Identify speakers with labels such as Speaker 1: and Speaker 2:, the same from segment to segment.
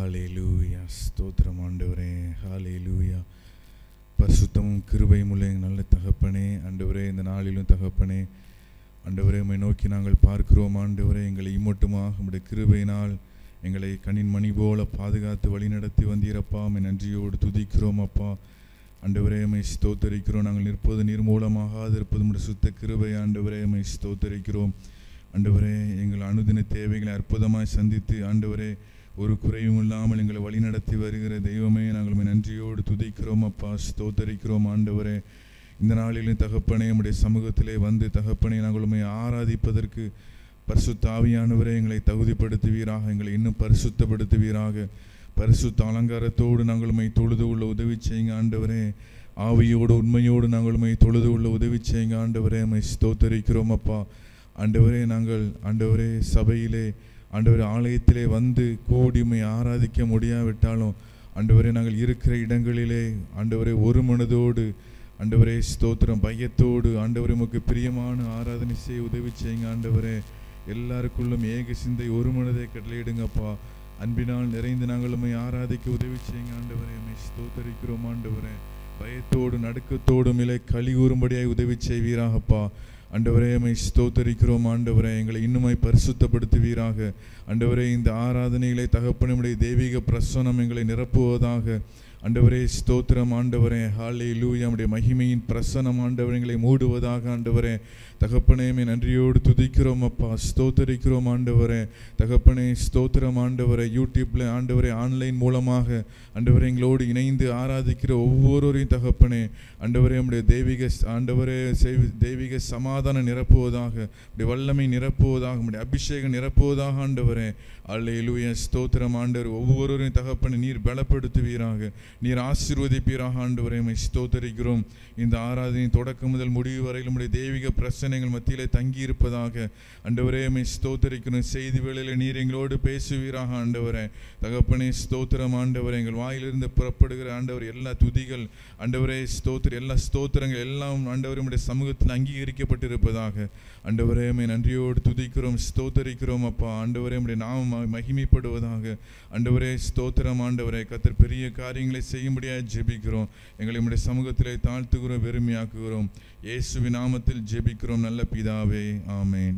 Speaker 1: ஹalleluya ஸ்தோத்திரம் ஆண்டவரே ஹalleluya பரிசுத்தமும் கிருபையும் உள்ள எங்கள் நல்ல தகப்பனே ஆண்டவரே இந்த நாளிலும் தகப்பனே ஆண்டவரே உம்மை நோக்கி நாங்கள் பார்க்கிறோம் ஆண்டவரே எங்களை இம்மட்டுமாக உம்முடைய கிருபையினால் எங்களை கண்ணின் மணி போல பாதுகாத்து வழிநடத்தி வந்தீரப்பா உம்மை நன்றியோடு துதிக்கிறோம் அப்பா ஆண்டவரே உம்மை ஸ்தோத்தரிக்கிறோம் நாங்கள் நிற்பது நீர் மூலமாக இருப்பது உம்முடைய சுத்த கிருபை ஆண்டவரே உம்மை ஸ்தோத்தரிக்கிறோம் ஆண்டவரே எங்கள் அனுதின தேவைகளை அற்புதமாய் சந்தித்து ஆண்டவரே ஒரு குறையும் இல்லாமல் எங்களை வழிநடத்தி வருகிற தெய்வமே நாங்கள் உம்மை நன்றியோடு துதிக்கிறோம் அப்பா ஸ்தோத்தரிக்கிறோம் ஆண்டவரே இந்த நாளிலும் தகப்பனே உம்முடைய சமூகத்திலே வந்து தகப்பனே நாங்கள் உம்மை ஆராதிப்பதற்கு பரிசுத்த ஆவியானவரே எங்களை தகுதிப்படுத்துவீராக எங்களை இன்னும் பரிசுத்தப்படுத்துவீராக பரிசுத்த அலங்காரத்தோடு நாங்கள் உம்மை தொழுது உள்ள உதவி செய்யுங்க ஆண்டவரே ஆவியோடு உண்மையோடு நாங்கள் உம்மை தொழுது உள்ள உதவி செய்யுங்க ஆண்டவரே உம்மை ஸ்தோத்தரிக்கிறோம் அப்பா ஆண்டவரே நாங்கள் ஆண்டவரே சபையிலே ஆண்டவரே ஆலயத்திலே வந்து கூடி உம்மை ஆராதிக்க முடியாவிட்டாலும் ஆண்டவரே நாங்கள் இருக்கிற இடங்களிலே ஆண்டவரே ஒரு மனதோடு ஆண்டவரே ஸ்தோத்திரம் பயத்தோடு ஆண்டவரே உமக்கு பிரியமான ஆராதனை செய்ய உதவி செய்யுங்க ஆண்டவரே எல்லாருக்குள்ளும் ஏக சிந்தை ஒரு மனதை கட்டளையிடுங்கப்பா அன்பினால் நிறைந்து நாங்கள் உம்மை ஆராதிக்க உதவி செய்யுங்க ஆண்டவரே உம்மை ஸ்தோத்தரிக்கிறோம் ஆண்டவரே பயத்தோடு நடுக்கத்தோடும் இலை களி கூறும்படியாய் உதவி செய்வீராகப்பா ஆண்டவரே உம்மை ஸ்தோத்தரிக்கிறோம் ஆண்டவரே எங்களை இன்னுமாய் பரிசுத்தப்படுத்துவீராக ஆண்டவரே இந்த ஆராதனைகளை தகப்பனுடைய தெய்வீக பிரசனம் எங்களை நிரப்புவதாக ஆண்டவரே ஸ்தோத்திரம் ஆண்டவரே ஹாலே லூயா நம்முடைய மகிமையின் பிரசனம் ஆண்டவரே எங்களை மூடுவதாக ஆண்டவரே தகப்பனேமே நன்றியோடு துதிக்கிறோம் அப்பா ஸ்தோத்தரிக்கிறோம் ஆண்டவரே தகப்பனே ஸ்தோத்திரம் ஆண்டவரே யூடியூப்ல ஆண்டவரே ஆன்லைன் மூலமாக ஆண்டவரே எங்களோடு இணைந்து ஆராதிக்கிற ஒவ்வொருவரையும் தகப்பனே ஆண்டவரே நம்முடைய தெய்வீக ஆண்டவரே செய்- தெய்வீக சமாதானம் நிரப்புவதாக உடைய வல்லமை நிரப்புவதாக உடைய அபிஷேகம் நிரப்புவதாக ஆண்டவரே அல்லேலூயா ஸ்தோத்திரம் ஆண்டவர் ஒவ்வொருவரையும் தகப்பனை நீர் பலப்படுத்துவீராக நீர் ஆசீர்வதிப்பீராக ஆண்டவரை உம்மை ஸ்தோத்தரிக்கிறோம் இந்த ஆராதனை தொடக்கம் முதல் முடிவு வரையில் உடைய தெய்வீக பிரச்சனைகள் மத்தியிலே தங்கி இருப்பதாக ஆண்டவரே உம்மை ஸ்தோத்தரிக்கிறோம் செய்தி வேளையில் நீர் எங்களோடு பேசுவீராக ஆண்டவரே தகப்பனே ஸ்தோத்திரம் ஆண்டவரே எங்கள் வாயிலிருந்து புறப்படுகிற ஆண்டவர் எல்லா துதிகள் ஆண்டவரே ஸ்தோத்திர எல்லா ஸ்தோத்திரங்கள் எல்லாம் ஆண்டவரே உம்முடைய சமூகத்தில் அங்கீகரிக்கப்பட்டிருப்பதாக ஆண்டவரே உம்மை நன்றியோடு துதிக்கிறோம் ஸ்தோத்தரிக்கிறோம் அப்பா ஆண்டவரே உம்முடைய நாமம் ம- மகிமைப்படுவதாக ஆண்டவரே ஸ்தோத்திரம் ஆண்டவரே கத்தர் பெரிய காரியங்களை செய்யும்படியாக ஜெபிக்கிறோம் எங்களை உம்முடைய சமூகத்திலே தாழ்த்துகிறோம் வெறுமையாக்குகிறோம் இயேசுவின் நாமத்தில் ஜெபிக்கிறோம் நல்ல பிதாவே ஆமென்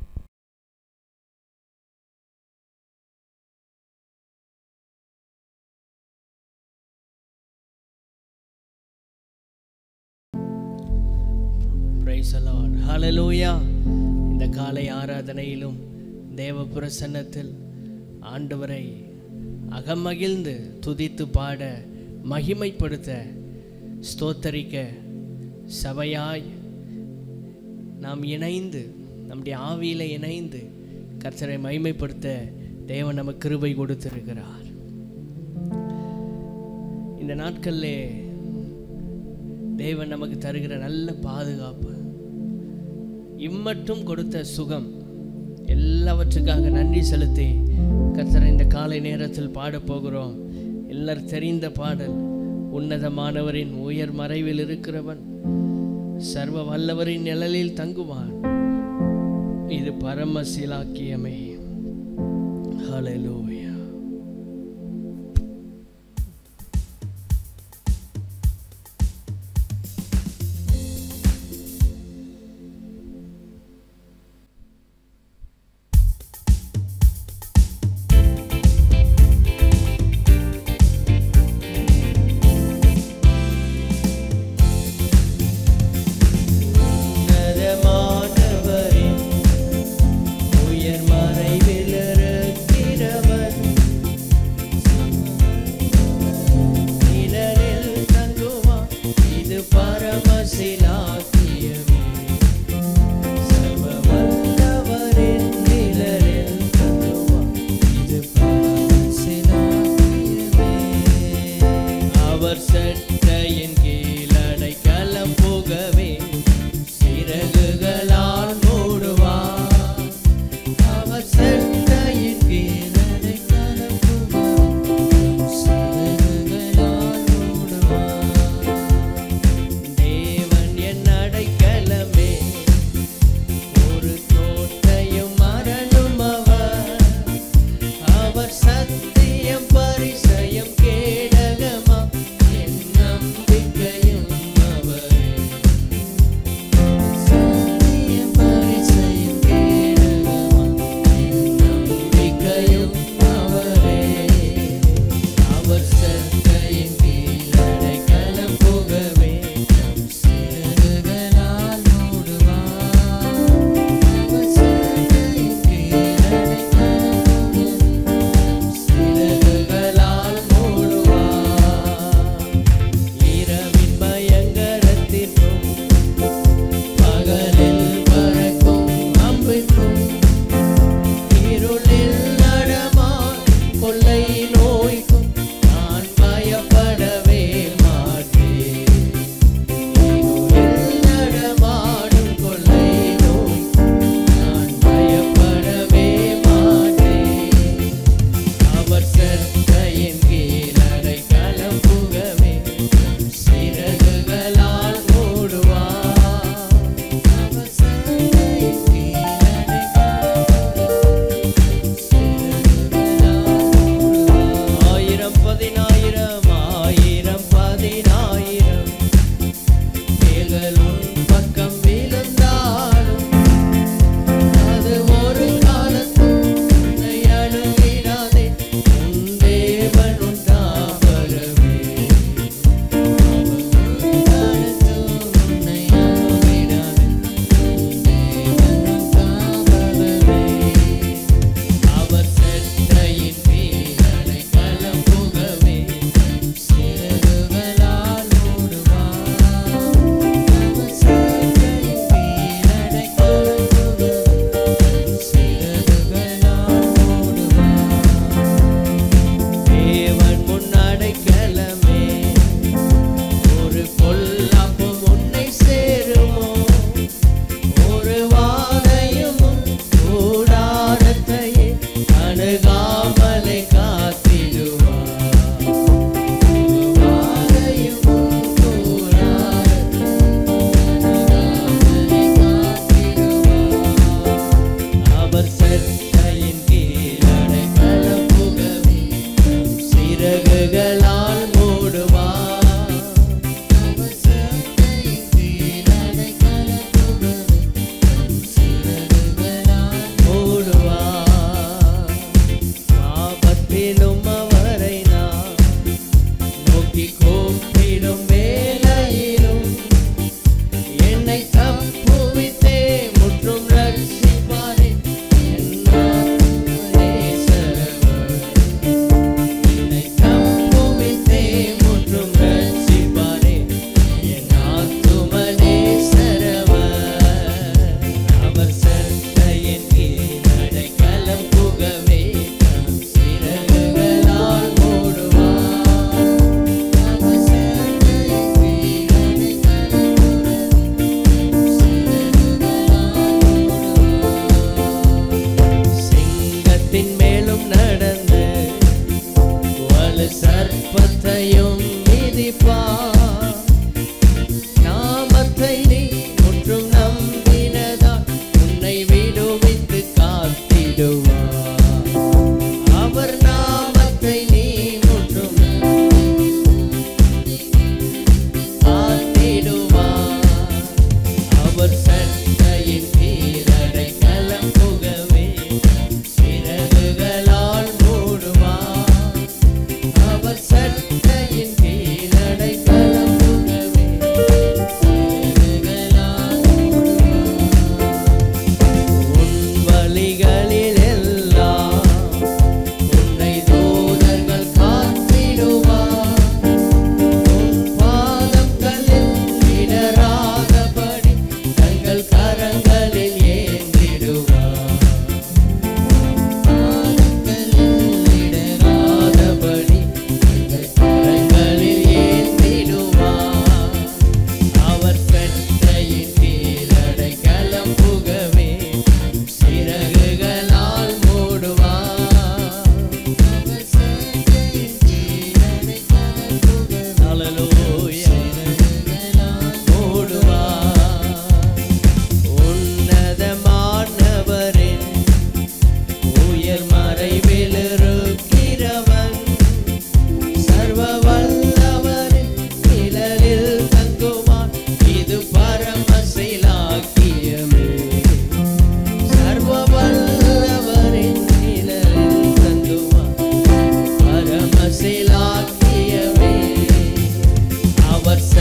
Speaker 2: பிரைஸ் அலாட் ஹalleluya இந்த காலை ஆராதனையிலும் தேவ பிரசன்னத்தில் ஆண்டவரை அகமகிழ்ந்து துதித்து பாட மகிமைப்படுத்த ஸ்தோத்தரிக்க சபையாய் நாம் இணைந்து நம்முடைய ஆவியில இணைந்து கர்த்தரை மகிமைப்படுத்த தேவன் நமக்கு கிருபை கொடுத்திருக்கிறார் இந்த நாட்களிலே தேவன் நமக்கு தருகிற நல்ல பாதுகாப்பு இம்மட்டும் கொடுத்த சுகம் எல்லாவற்றுக்காக நன்றி செலுத்தி கர்த்தரை இந்த காலை நேரத்தில் பாடப் போகிறோம் எல்லாரும் தெரிந்த பாடல் உன்னதமானவரின் உயர் மறைவில் இருக்கிறவன் சர்வ வல்லவரின் நிழலில் தங்குவான் இது பரம சிலாக்கியமே ஹalleluya உன்னதமானவரின் உயர் மறைவில் இருக்கிறவர்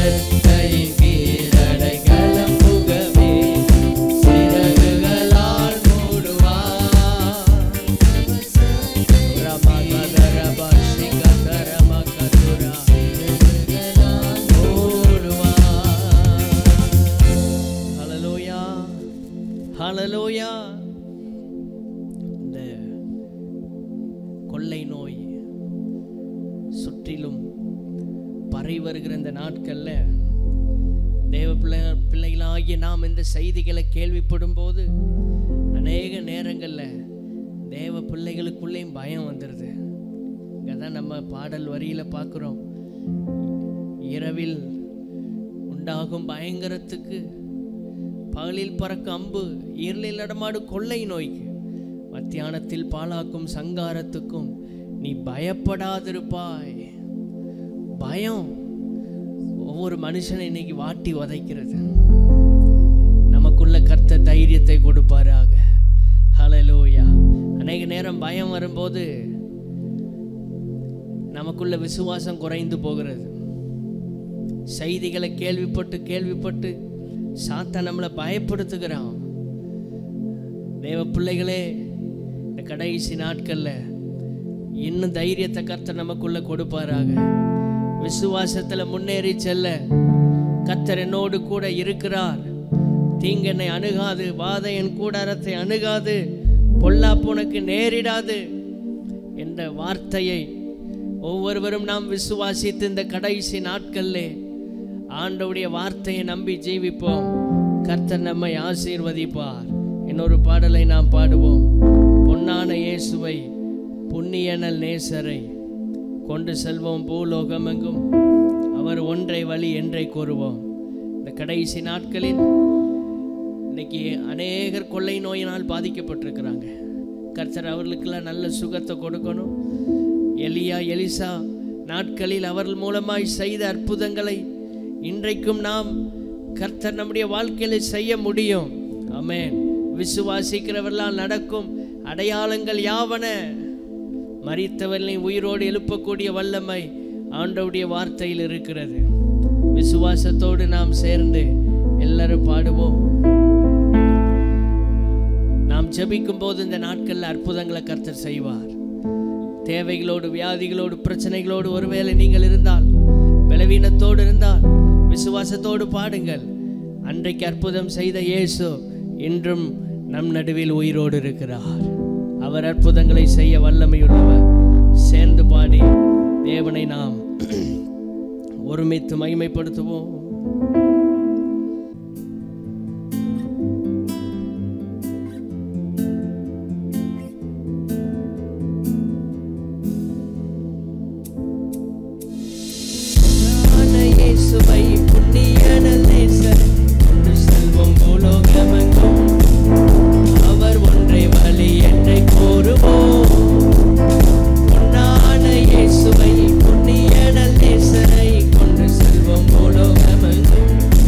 Speaker 2: ரெக்கையின் கீழடைக்கலம் புகவே சிறகுகளால் மூடுவார் ரமகதரப சிகதரமகதுரா ஹalleluya ஹalleluya இந்த கொள்ளை நோய் சுற்றிலும் பரவி வருகிற இந்த நாட்கள்ல தேவ பிள்ளை பிள்ளைகளாகிய நாம் இந்த செய்திகளை கேள்விப்படும் போது அநேக நேரங்கள்ல தேவ பிள்ளைகளுக்குள்ளேயும் பயம் வந்துடுது இங்கே தான் நம்ம பாடல் வரியில பார்க்குறோம் இரவில் உண்டாகும் பயங்கரத்துக்கு பகலில் பறக்கும் அம்பு இருளில் நடமாடும் கொள்ளை நோய்க்கு மத்தியானத்தில் பாழாக்கும் சங்காரத்துக்கும் நீ பயப்படாதிருப்பாய் பயம் ஒவ்வொரு மனுஷனை இன்னைக்கு வாட்டி உதைக்கிறது நமக்குள்ள கர்த்த தைரியத்தை கொடுப்பாராக ஹalleluya அநேக நேரம் பயம் வரும்போது நமக்குள்ள விசுவாசம் குறைந்து போகிறது செய்திகளை கேள்விப்பட்டு கேள்விப்பட்டு சாத்தா நம்மளை பயப்படுத்துகிறான் தேவ பிள்ளைகளே இந்த கடைசி நாட்கள்ல இன்னும் தைரியத்தை கர்த்தர் நமக்குள்ள கொடுப்பாராக விசுவாசத்துல முன்னேறி செல்ல கர்த்தர் என்னோடு கூட இருக்கிறார் தீங்கென்னை அணுகாது வாதை என் கூடாரத்தை அணுகாது பொல்லாப்பு உனக்கு நேரிடாது என்ற வார்த்தையை ஒவ்வொருவரும் நாம் விசுவாசித்து இந்த கடைசி நாட்களிலே ஆண்டவுடைய வார்த்தையை நம்பி ஜீவிப்போம் கர்த்தர் நம்மை ஆசீர்வதிப்பார் இன்னொரு பாடலை நாம் பாடுவோம் பொன்னான இயேசுவை புண்ணியனல் நேசரை கொண்டு செல்வோம் பூலோகமெங்கும் அவர் ஒன்றை வழி என்றை கூறுவோம் இந்த கடைசி நாட்களில் இன்னைக்கு அநேகர் கொள்ளை நோயினால் பாதிக்கப்பட்டிருக்கிறாங்க கர்த்தர் அவர்களுக்கெல்லாம் நல்ல சுகத்தை கொடுக்கணும் எலியா எலிசா நாட்களில் அவர்கள் மூலமாய் செய்த அற்புதங்களை இன்றைக்கும் நாம் கர்த்தர் நம்முடைய வாழ்க்கையில செய்ய முடியும் ஆமென் விசுவாசிக்கிறவர்களால் நடக்கும் அடையாளங்கள் யாவன மரித்தவர்களை உயிரோடு எழுப்பக்கூடிய வல்லமை ஆண்டவுடைய வார்த்தையில் இருக்கிறது விசுவாசத்தோடு நாம் சேர்ந்து எல்லாரும் பாடுவோம் நாம் ஜெபிக்கும் போது இந்த நாட்களில் அற்புதங்களை கர்த்தர் செய்வார் தேவைகளோடு வியாதிகளோடு பிரச்சனைகளோடு ஒருவேளை நீங்கள் இருந்தால் பலவீனத்தோடு இருந்தால் விசுவாசத்தோடு பாடுங்கள் அன்றைக்கு அற்புதம் செய்த இயேசு இன்றும் நம் நடுவில் உயிரோடு இருக்கிறார் அவர் அற்புதங்களை செய்ய வல்லமையுள்ளவர் சேர்ந்து பாடி தேவனை நாம் ஒருமித்து மகிமைப்படுத்துவோம் ஞான இயேசுவை புண்ணியனல் நேசர் கொண்டு செல்வம் பூலோகமெங்கும் அவர் ஒன்றை வழி என்றை கூறுவோம் பொன்னான இயேசுவை புண்ணியனல் நேசரை கொண்டு செல்வம் பூலோகமெங்கும்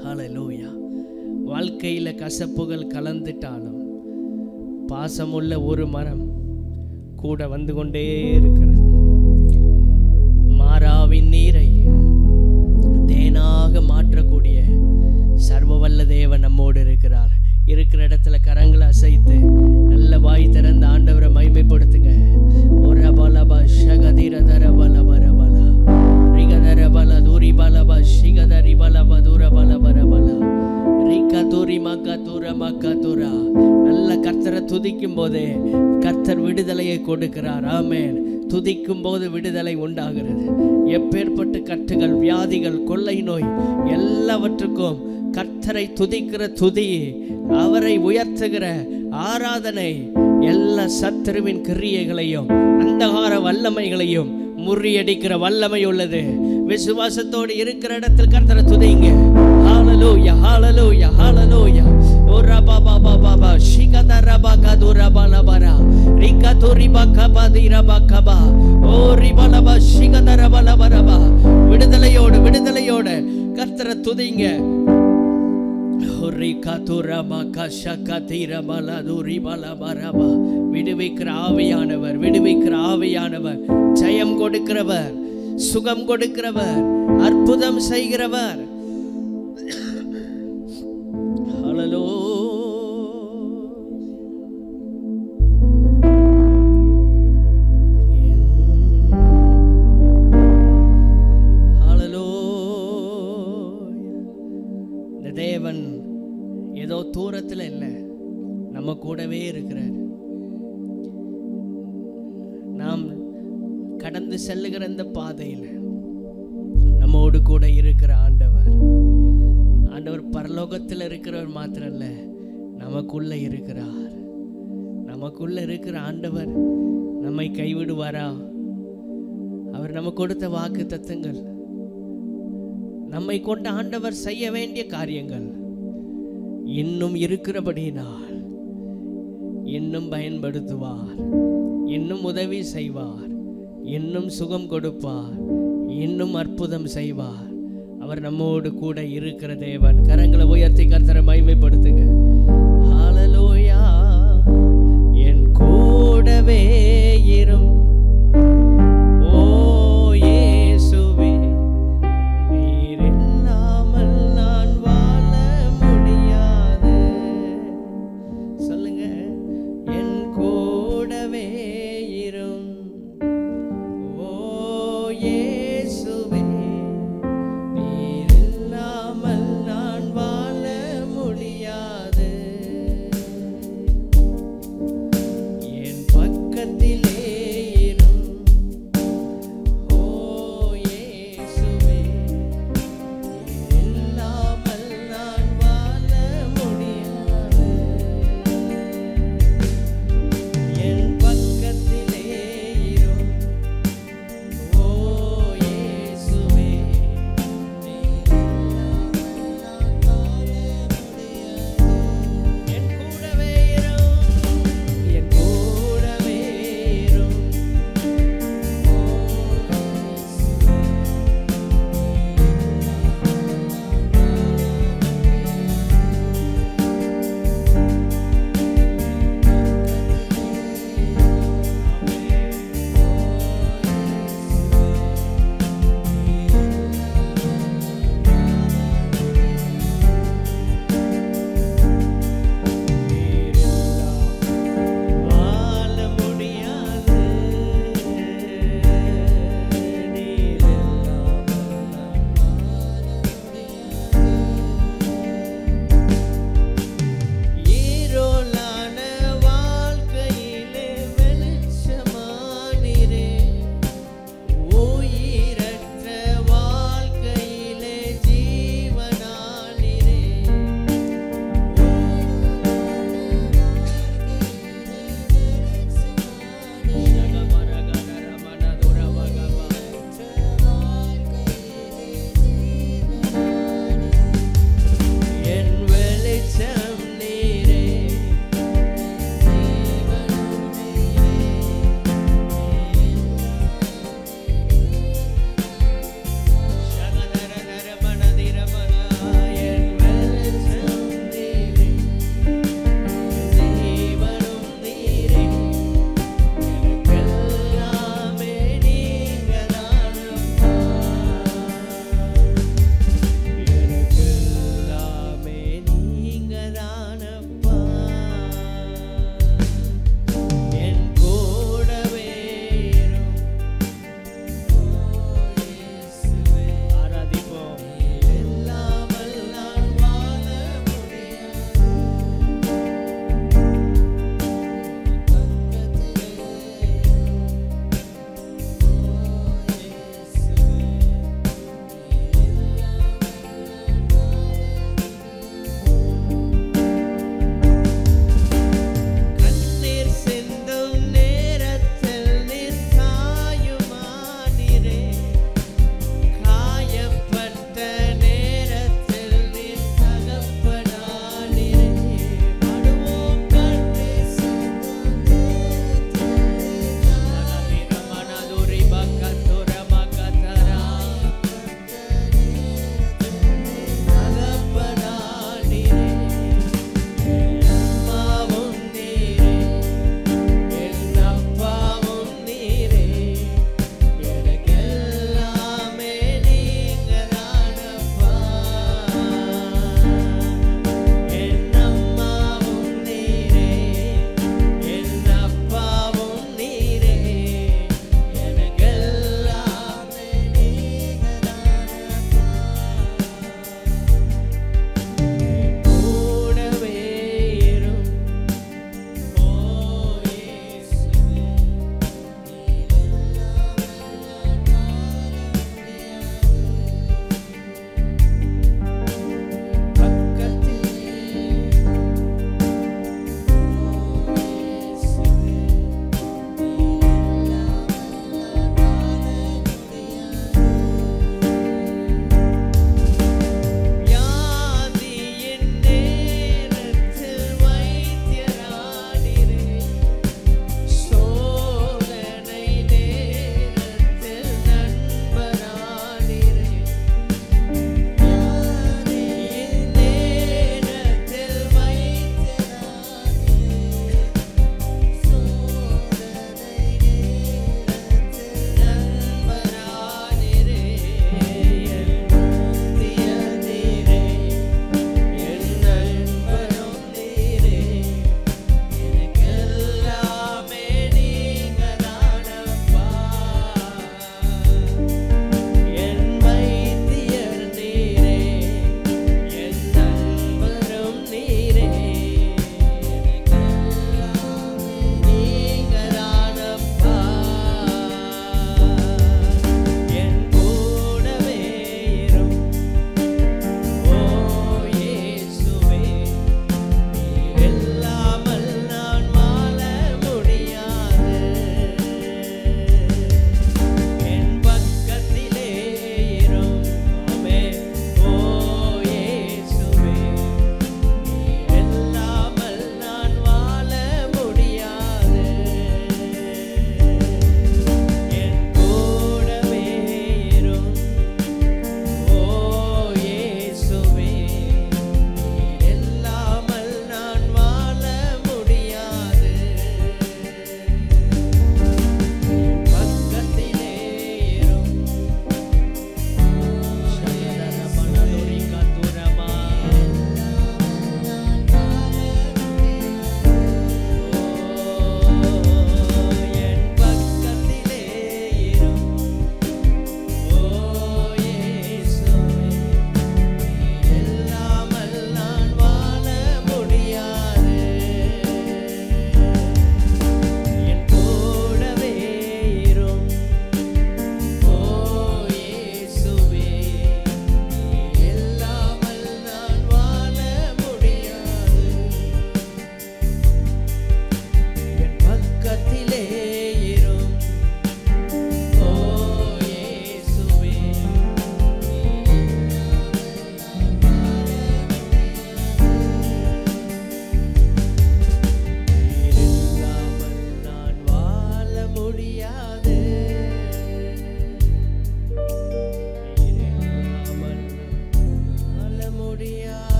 Speaker 2: ஹalleluya வாழ்க்கையில் கசப்புகள் கலந்துட்டாலும் பாசமுள்ள ஒரு மரம் கூட வந்து கொண்டே இருக்கிறது மாறாவின் நீரை தேனாக மாற்றக்கூடிய சர்வவல்ல தேவன் நம்மோடு இருக்கிறார் இருக்கிற இடத்துல கரங்களை அசைத்து நல்ல வாய் திறந்த ஆண்டவரை மைமைப்படுத்துங்க ஒரு பலப ஷகதிர தர பல பர பல ரிகதர பல தூரி பலப ஷிகதரி பலப தூர பல பர பல ரிக தூரி மக்க தூர மக்க தூரா நல்ல கர்த்தரை துதிக்கும் போதே கர்த்தர் விடுதலையை கொடுக்கிறார் ஆமென் துதிக்கும் போது விடுதலை உண்டாகிறது எப்பேற்பட்ட கட்டுகள் வியாதிகள் கொள்ளை நோய் எல்லாவற்றுக்கும் கர்த்தரை துதிக்கிற துதி அவரை உயர்த்துகிற ஆராதனை எல்லா சத்துருவின் கிரியைகளையும் அந்தகார வல்லமைகளையும் முறியடிக்கிற வல்லமை உள்ளது விசுவாசத்தோடு இருக்கிற இடத்தில் கர்த்தரை துதிங்க ஹalleluya ஹalleluya ஹalleluya ஓ ரபா பாபா பாபா ஷிகத ரபா கது ரபா லபரா ரிகா துரி பகபா தி ரபா கபா ஓ ரிபா லபா ஷிகத ரபா லபரபா விடுதலையோடு விடுதலையோடு கர்த்தரை துதிங்க விடுவிக்கிற ஆவியானவர் விடுவிக்கிற ஆவியானவர் ஜெயம் கொடுக்கிறவர் சுகம் கொடுக்கிறவர் அற்புதம் செய்கிறவர் ஹalleluya ஹalleluya இந்த தேவன் ஏதோ தூரத்தில் இல்லை நம்ம கூடவே இருக்கிறார் நாம் கடந்து செல்லுகிற இந்த பாதையில் நம்மோடு கூட இருக்கிற ஆண்டவர் ஆண்டவர் பரலோகத்தில் இருக்கிறவர் மாத்திரம் இல்ல நமக்குள்ள இருக்கிறார் நமக்குள்ள இருக்கிற ஆண்டவர் நம்மை கைவிடுவாரா அவர் நமக்கு கொடுத்த வாக்கு தத்தங்கள் நம்மை கொண்ட ஆண்டவர் செய்ய வேண்டிய காரியங்கள் இன்னும் இருக்கிறபடியினால் இன்னும் பயன்படுத்துவார் இன்னும் உதவி செய்வார் இன்னும் சுகம் கொடுப்பார் இன்னும் அற்புதம் செய்வார் அவர் நம்மோடு கூட இருக்கிற தேவன் கரங்களை உயர்த்தி கர்த்தரை மகிமைப்படுத்துங்க ஹalleluya என் கூடவே இரும் ஓ இயேசுவே நீர் இல்லாமல் நான் வாழ முடியாது சொல்லுங்க என் கூடவே இரும் ஓ இயேசுவே நீர் இல்லாமல் நான் வாழ முடியாது என் பக்கத்தில்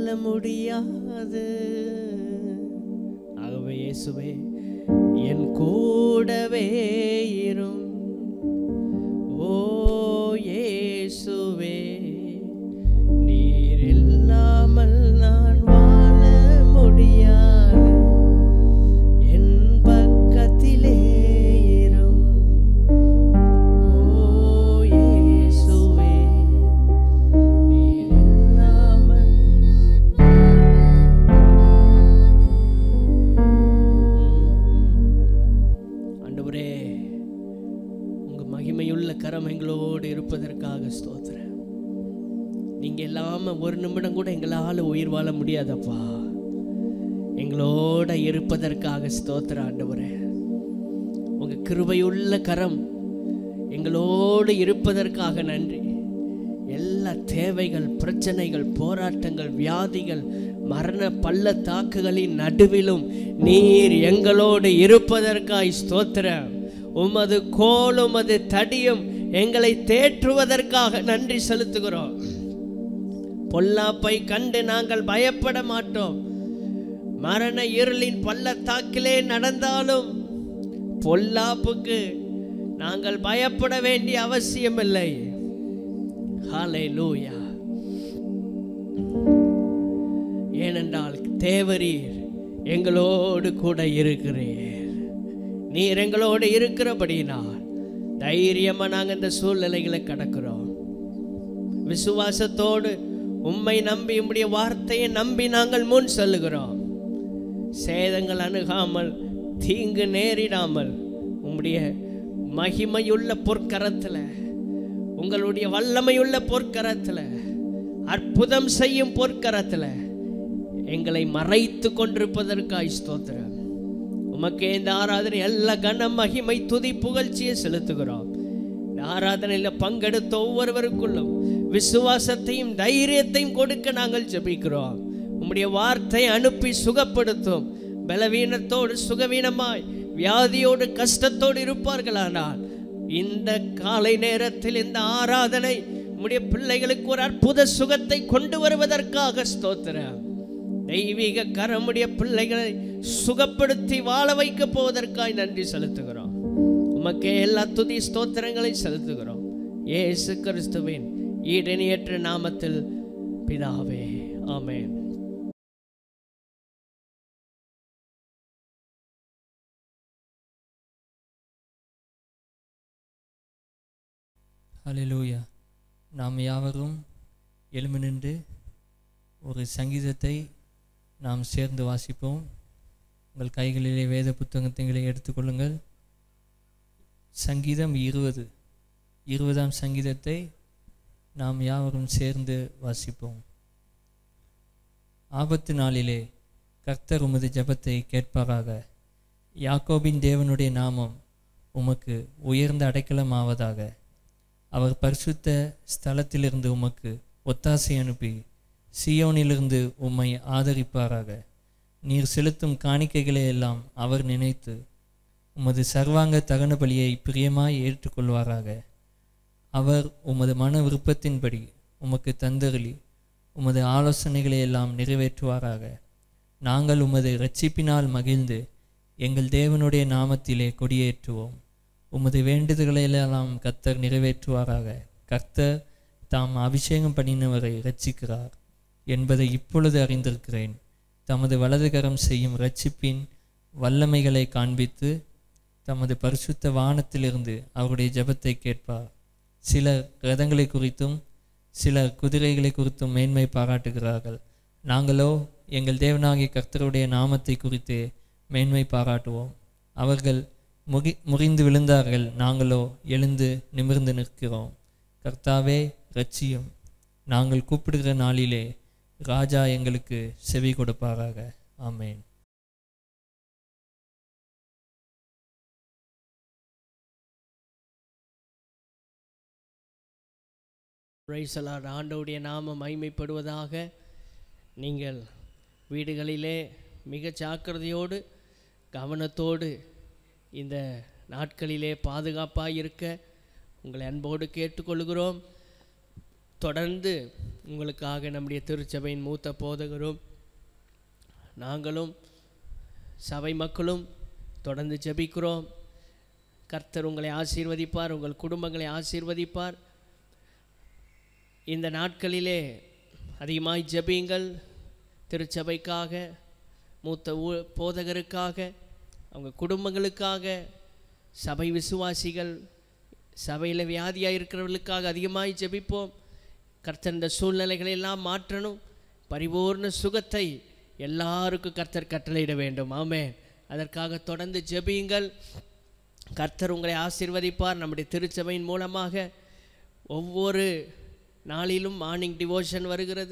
Speaker 2: முடியாது ஆகவே இயேசுவே என் கூடவே இரும் ஓ இயேசுவே நீர் இல்லாமல் நான் வாழ முடியாது என் பக்கத்திலே இரும் ஓ இயேசுவே நீர் இல்லாமல் ஆண்டவரே உங்க மகிமையுள்ள கரம் எங்களோடு இருப்பதற்காக ஸ்தோத்திரம் நீங்க இல்லாம ஒரு நிமிடம் கூட எங்களால உயிர் வாழ முடியாதப்பா எங்களோட இருப்பதற்காக ஸ்தோத்திரம் ஆண்டவரே உங்க கிருபையுள்ள கரம் எங்களோடு இருப்பதற்காக நன்றி எல்லா தேவைகள் பிரச்சனைகள் போராட்டங்கள் வியாதிகள் மரண பள்ளத்தாக்குகளின் நடுவிலும் நீர் எங்களோடு இருப்பதற்காய் ஸ்தோத்திரம் உமது கோல் உமது தடியும் எங்களை தேற்றுவதற்காக நன்றி செலுத்துகிறோம் பொல்லாப்பை கண்டு நாங்கள் பயப்பட மாட்டோம் மரண இருளின் பள்ளத்தாக்கிலே நடந்தாலும் பொல்லாப்புக்கு நாங்கள் பயப்பட வேண்டிய அவசியமில்லை ஹalleluya ஏனென்றால் தேவரீர் எங்களோடு கூட இருக்கிறீர் நீர் எங்களோடு இருக்கிறபடினால் தைரியமா நாங்கள் இந்த சூழ்நிலைகளை கடக்கிறோம் விசுவாசத்தோடு உம்மை நம்பி உம்முடைய வார்த்தையை நம்பி நாங்கள் முன் செல்லுகிறோம் சேதங்கள் அணுகாமல் தீங்கு நேரிடாமல் உம்முடைய மகிமையுள்ள பொற்கரத்தில் உங்களுடைய வல்லமையுள்ள பொற்கரத்தில் அற்புதம் செய்யும் பொற்கரத்தில் எங்களை மறைத்து கொண்டிருப்பதற்காய் ஸ்தோத்திரம் உமக்கே இந்த ஆராதனை எல்லா கன மகிமை துதி புகழ்ச்சியை செலுத்துகிறோம் இந்த ஆராதனையில் பங்கெடுத்த ஒவ்வொருவருக்குள்ளும் விசுவாசத்தையும் தைரியத்தையும் கொடுக்க நாங்கள் ஜெபிக்கிறோம் உம்முடைய வார்த்தை அனுப்பி சுகப்படுத்தும் பலவீனத்தோடு சுகவீனமாய் வியாதியோடு கஷ்டத்தோடு இருப்பார்களானால் இந்த காலை நேரத்தில் இந்த ஆராதனை உம்முடைய பிள்ளைகளுக்கு ஒரு அற்புத சுகத்தை கொண்டு வருவதற்காக ஸ்தோத்திரம் தெய்வீக கரமுடைய பிள்ளைகளை சுகப்படுத்தி வாழ வைக்க போவதற்காய் நன்றி செலுத்துகிறோம் உமக்கே எல்லா துதி ஸ்தோத்திரங்களை செலுத்துகிறோம் இயேசு கிறிஸ்துவின் ஈடனியற்ற நாமத்தில் பிதாவே ஆமென்
Speaker 3: ஹalleluya நாம் யாவரும் எழும்பி நின்று ஒரு சங்கீதத்தை நாம் சேர்ந்து வாசிப்போம் உங்கள் கைகளிலே வேத புத்தகங்களை எடுத்துக்கொள்ளுங்கள் சங்கீதம் இருபது இருபதாம் சங்கீதத்தை நாம் யாவரும் சேர்ந்து வாசிப்போம் ஆபத்து நாளிலே கர்த்தர் உமது ஜெபத்தை கேட்பாராக யாக்கோபின் தேவனுடைய நாமம் உமக்கு உயர்ந்த அடைக்கலமாவதாக அவர் பரிசுத்த ஸ்தலத்திலிருந்து உமக்கு ஒத்தாசை அனுப்பி சியோனிலிருந்து உம்மை ஆதரிப்பாராக நீர் செலுத்தும் காணிக்கைகளை எல்லாம் அவர் நினைத்து உமது சர்வாங்க தகன பலியை பிரியமாய் ஏற்றுக்கொள்வாராக அவர் உமது மன விருப்பத்தின்படி உமக்கு தந்தருளி உமது ஆலோசனைகளை எல்லாம் நிறைவேற்றுவாராக நாங்கள் உமது இரட்சிப்பினால் மகிழ்ந்து எங்கள் தேவனுடைய நாமத்திலே கொடியேற்றுவோம் உமது வேண்டுதல்களை எல்லாம் கர்த்தர் நிறைவேற்றுவாராக கர்த்தர் தாம் அபிஷேகம் பண்ணினவரை இரட்சிக்கிறார் என்பதை இப்பொழுது அறிந்திருக்கிறேன் தமது வலதுகரம் செய்யும் இரட்சிப்பின் வல்லமைகளை காண்பித்து தமது பரிசுத்த வானத்திலிருந்து அவருடைய ஜெபத்தை கேட்பார் சிலர் ரதங்களை குறித்தும் சிலர் குதிரைகளை குறித்தும் மேன்மை பாராட்டுகிறார்கள் நாங்களோ எங்கள் தேவனாகிய கர்த்தருடைய நாமத்தை குறித்து மேன்மை பாராட்டுவோம் அவர்கள் முகி முறிந்து விழுந்தார்கள் நாங்களோ எழுந்து நிமிர்ந்து நிற்கிறோம் கர்த்தாவே ரட்சியும் நாங்கள் கூப்பிடுகிற நாளிலே ராஜா எங்களுக்கு செவி கொடுப்பாராக ஆமென்
Speaker 2: பிரைசலாட் ஆண்டவுடைய நாமம் மைமைப்படுவதாக நீங்கள் வீடுகளிலே மிக ஜாக்கிரதையோடு கவனத்தோடு இந்த நாட்களிலே பாதுகாப்பாக இருக்க உங்களை அன்போடு கேட்டுக்கொள்கிறோம் தொடர்ந்து உங்களுக்காக நம்முடைய திருச்சபையின் மூத்த போதகரும் நாங்களும் சபை மக்களும் தொடர்ந்து ஜெபிக்கிறோம் கர்த்தர் உங்களை ஆசீர்வதிப்பார் உங்கள் குடும்பங்களை ஆசீர்வதிப்பார் இந்த நாட்களிலே அதிகமாய் ஜெபியுங்கள் திருச்சபைக்காக மூத்த ஊ போதகருக்காக அவங்க குடும்பங்களுக்காக சபை விசுவாசிகள் சபையில் வியாதியாக இருக்கிறவர்களுக்காக அதிகமாய் ஜெபிப்போம் கர்த்தர் இந்த சூழ்நிலைகளை எல்லாம் மாற்றணும் பரிபூர்ண சுகத்தை எல்லாருக்கும் கர்த்தர் கட்டளையிட வேண்டும் ஆமென் அதற்காக தொடர்ந்து ஜெபியுங்கள் கர்த்தர் உங்களை ஆசீர்வதிப்பார் நம்முடைய திருச்சபையின் மூலமாக ஒவ்வொரு நாளிலும் மார்னிங் டிவோஷன் வருகிறது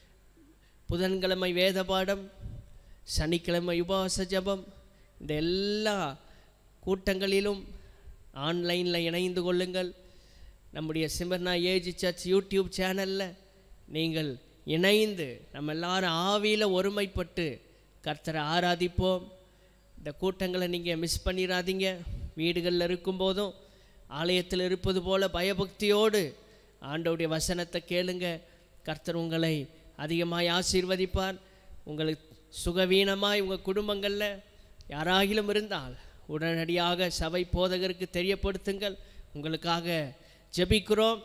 Speaker 2: புதன்கிழமை வேத பாடம் சனிக்கிழமை உபவாச ஜெபம் இந்த எல்லா கூட்டங்களிலும் ஆன்லைனில் இணைந்து கொள்ளுங்கள் நம்முடைய சிமர்னா ஏஜி சர்ச் யூடியூப் சேனலில் நீங்கள் இணைந்து நம்ம எல்லாரும் ஆவியில் ஒருமைப்பட்டு கர்த்தரை ஆராதிப்போம் இந்த கூட்டங்களை நீங்கள் மிஸ் பண்ணிடாதீங்க வீடுகளில் இருக்கும்போதும் ஆலயத்தில் இருப்பது போல பயபக்தியோடு ஆண்டவருடைய வசனத்தை கேளுங்க கர்த்தர் உங்களை அதிகமாய் ஆசீர்வதிப்பார் உங்களுக்கு சுகவீனமாய் உங்கள் குடும்பங்களில் யாராகிலும் இருந்தால் உடனடியாக சபை போதகருக்கு தெரியப்படுத்துங்கள் உங்களுக்காக ஜெபிக்கிறோம்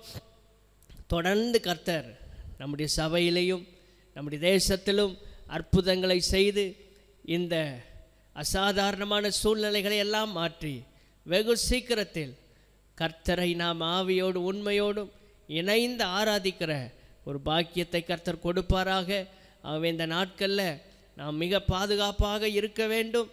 Speaker 2: தொடர்ந்து கர்த்தர் நம்முடைய சபையிலையும் நம்முடைய தேசத்திலும் அற்புதங்களை செய்து இந்த அசாதாரணமான சூழ்நிலைகளை எல்லாம் மாற்றி வெகு சீக்கிரத்தில் கர்த்தரை நாம் ஆவியோடு உண்மையோடும் இணைந்து ஆராதிக்கிற ஒரு பாக்கியத்தை கர்த்தர் கொடுப்பாராக ஆகவே இந்த நாட்களில் நாம் மிக பாதுகாப்பாக இருக்க வேண்டும்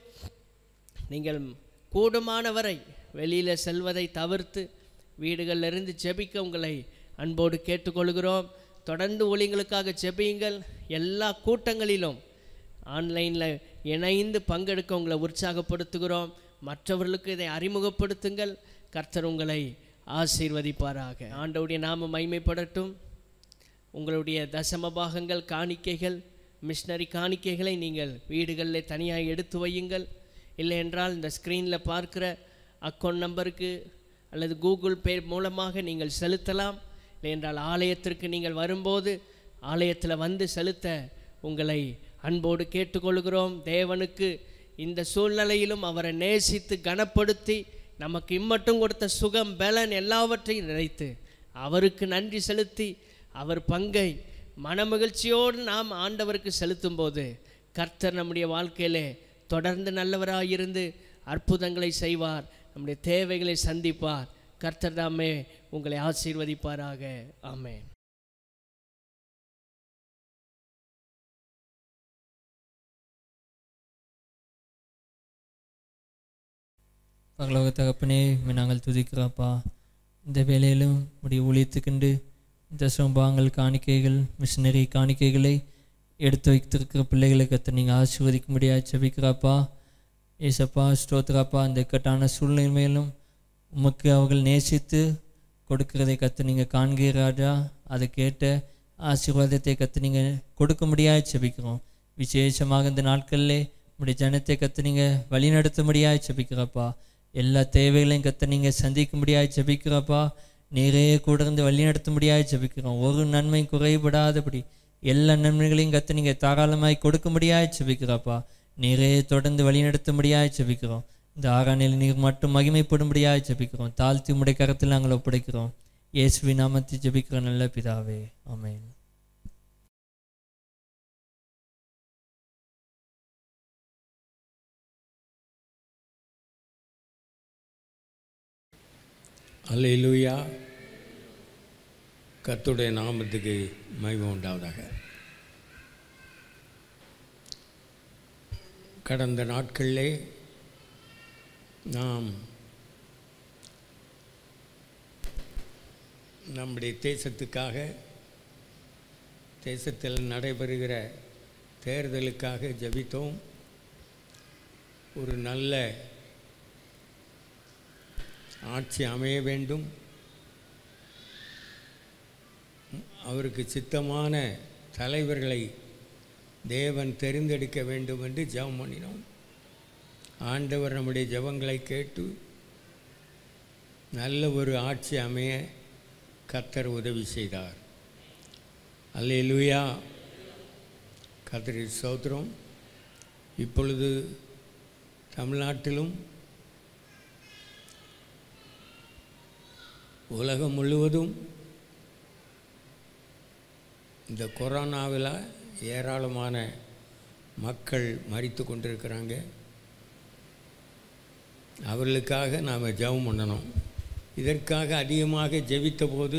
Speaker 2: நீங்கள் கூடுமான வரை வெளியில் செல்வதை தவிர்த்து வீடுகளில் இருந்து ஜெபிக்க உங்களை அன்போடு கேட்டுக்கொள்கிறோம் தொடர்ந்து ஒளிங்களுக்காக ஜெபியுங்கள் எல்லா கூட்டங்களிலும் ஆன்லைனில் இணைந்து பங்கெடுக்க உங்களை உற்சாகப்படுத்துகிறோம் மற்றவர்களுக்கு இதை அறிமுகப்படுத்துங்கள் கர்த்தர் உங்களை ஆசீர்வதிப்பாராக ஆண்டவுடைய நாம மைமைப்படட்டும் உங்களுடைய தசம பாகங்கள் காணிக்கைகள் மிஷினரி காணிக்கைகளை நீங்கள் வீடுகளில் தனியாக எடுத்து வையுங்கள் இல்லை என்றால் இந்த ஸ்க்ரீனில் பார்க்குற அக்கௌண்ட் நம்பருக்கு அல்லது கூகுள் பே மூலமாக நீங்கள் செலுத்தலாம் இல்லை என்றால் ஆலயத்திற்கு நீங்கள் வரும்போது ஆலயத்தில் வந்து செலுத்த உங்களை அன்போடு கேட்டுக்கொள்கிறோம் தேவனுக்கு இந்த சூழ்நிலையிலும் அவரை நேசித்து கனப்படுத்தி நமக்கு இம்மட்டும் கொடுத்த சுகம் பலன் எல்லாவற்றையும் நினைத்து அவருக்கு நன்றி செலுத்தி அவர் பங்கை மனமகிழ்ச்சியோடு நாம் ஆண்டவருக்கு செலுத்தும்போது கர்த்தர் நம்முடைய வாழ்க்கையிலே தொடர்ந்து நல்லவராயிருந்து அற்புதங்களை செய்வார் நம்முடைய தேவைகளை சந்திப்பார் கர்த்தர் தாமே உங்களை ஆசீர்வதிப்பாராக ஆமென்
Speaker 3: பரலோக தகப்பனே உம்மை நாங்கள் துதிக்கிறோப்பா இந்த வேலையிலும் உடைய ஊழியத்துக்குண்டு தசம்பாங்கள் காணிக்கைகள் மிஷினரி காணிக்கைகளை எடுத்து வைத்திருக்கிற பிள்ளைகளை கத்த நீங்கள் ஆசீர்வதிக்க முடியாது செபிக்கிறாப்பா ஏசப்பா ஸ்தோத்திராப்பா அந்த இக்கட்டான சூழ்நிலையிலும் உமக்கு அவர்கள் நேசித்து கொடுக்கிறதை கத்து நீங்கள் காண்கிறாரா அதை கேட்ட ஆசீர்வாதத்தை கத்து நீங்கள் கொடுக்க முடியாது செபிக்கிறோம் விசேஷமாக இந்த நாட்களிலே உடைய ஜனத்தை கத்து நீங்கள் வழிநடத்த முடியாது செபிக்கிறப்பா எல்லா தேவைகளையும் கத்த நீங்கள் சந்திக்க முடியாது ஜெபிக்கிறப்பா நீரே கூட இருந்து வழி நடத்த முடியாது ஜெபிக்கிறோம் ஒரு நன்மை குறைபடாதபடி எல்லா நன்மைகளையும் கத்த நீங்கள் தாராளமாய் கொடுக்க முடியாது ஜெபிக்கிறப்பா நீரே தொடர்ந்து வழி நடத்த முடியாது ஜெபிக்கிறோம் இந்த ஆறானில் நீர் மட்டும் மகிமைப்படும்படியாக ஜெபிக்கிறோம் தாழ்த்தி உடைய கரத்தில் நாங்கள் ஒப்படைக்கிறோம் இயேசுவி நாமத்தை ஜெபிக்கிற நல்ல பிதாவே ஆமென்
Speaker 4: அல்லேலூயா கர்த்தருடைய நாமத்துக்கு மகிமை உண்டாவதாக கடந்த நாட்களிலே நாம் நம்முடைய தேசத்துக்காக தேசத்தில் நடைபெறுகிற தேர்தலுக்காக ஜெபித்தோம் ஒரு நல்ல ஆட்சி அமைய வேண்டும் அவருக்கு சித்தமான தலைவர்களை தேவன் தெரிந்தெடுக்க வேண்டும் என்று ஜெபம் பண்ணினோம் ஆண்டவர் நம்முடைய ஜெபங்களை கேட்டு நல்ல ஒரு ஆட்சி அமைய கர்த்தர் உதவி செய்தார் அல்லேலூயா கத்திரி சோத்திரம் இப்பொழுது தமிழ்நாட்டிலும் உலகம் முழுவதும் இந்த கொரோனாவில் ஏராளமான மக்கள் மறித்து கொண்டிருக்கிறாங்க அவர்களுக்காக நாம் ஜெபம் பண்ணணும் இதற்காக அதிகமாக ஜெபித்த போது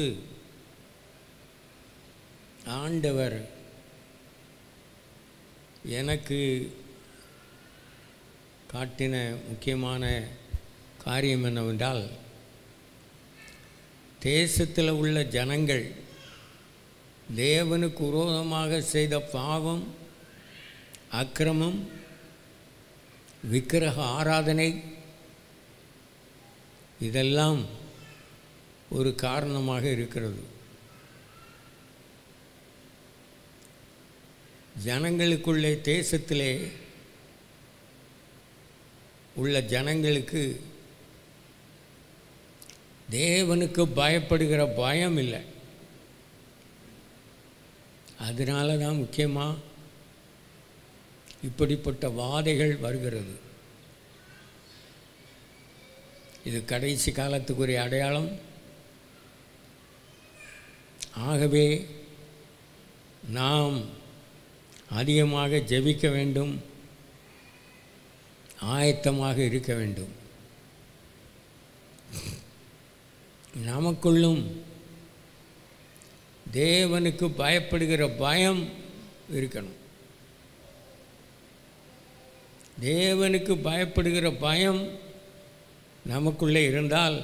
Speaker 4: ஆண்டவர் எனக்கு காட்டின முக்கியமான காரியம் என்னவென்றால் தேசத்தில் உள்ள ஜனங்கள் தேவனுக்கு விரோதமாக செய்த பாவம் அக்கிரமம் விக்கிரக ஆராதனை இதெல்லாம் ஒரு காரணமாக இருக்கிறது ஜனங்களுக்குள்ளே தேசத்திலே உள்ள ஜனங்களுக்கு தேவனுக்கு பயப்படுகிற பயம் இல்லை அதனால தான் முக்கியமாக இப்படிப்பட்ட வாதைகள் வருகிறது இது கடைசி காலத்துக்குரிய அடையாளம் ஆகவே நாம் அதிகமாக ஜெபிக்க வேண்டும் ஆயத்தமாக இருக்க வேண்டும் நமக்குள்ளும் தேவனுக்கு பயப்படுகிற பயம் இருக்கணும் தேவனுக்கு பயப்படுகிற பயம் நமக்குள்ளே இருந்தால்